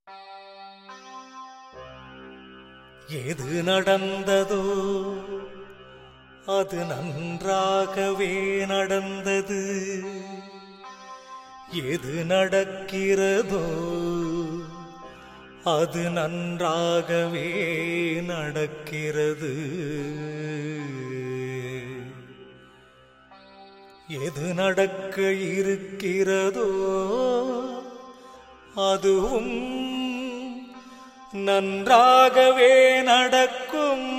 எது நடந்ததோ அது நன்றாகவே நடந்தது எது நடக்கிறதோ அது நன்றாகவே நடக்கிறது எது நடக்க இருக்கிறதோ அதுவும் நன்றாகவே நடக்கும்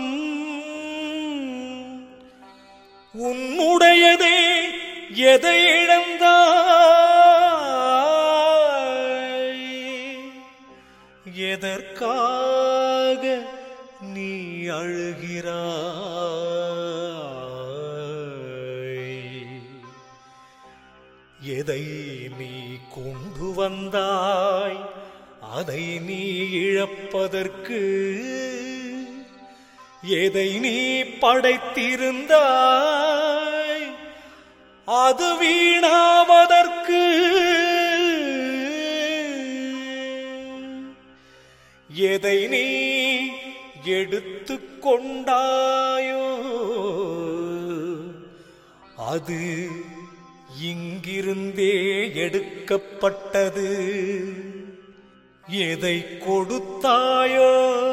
உன்னுடையதே எதை இழந்தாய் எதற்காக நீ அழுகிறாய் எதை நீ கொண்டு வந்தாய் அதை நீ இழப்பதற்கு எதை நீ படைத்திருந்தாய் அது வீணாவதற்கு எதை நீ எடுத்துக் கொண்டாயோ அது இங்கிருந்தே எடுக்கப்பட்டது எதை கொடுத்தாயோ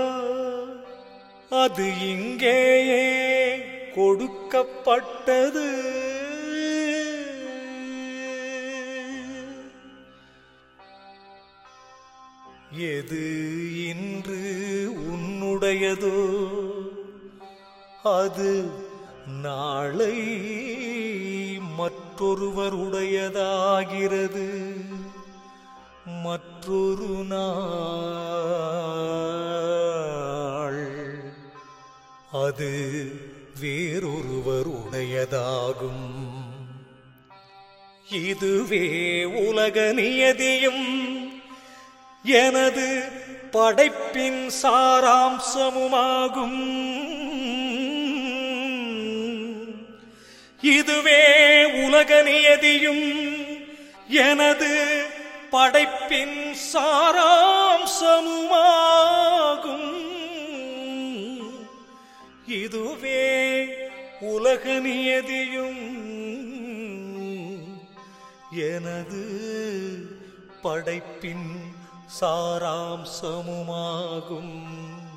அது இங்கேயே கொடுக்கப்பட்டது எது இன்று உன்னுடையதோ அது நாளை மற்றொருவருடையதாகிறது மற்றொரு நாள் அது வேறொருவருடையதாகும் இதுவே உலக நியதியும் எனது படைப்பின் சாராம்சமுமாகும் இதுவே உலக நியதியும் எனது படைப்பின் சாராம்சமுமாகும் இதுவே உலக நியதியும் எனது படைப்பின் சாராம்சமுமாகும்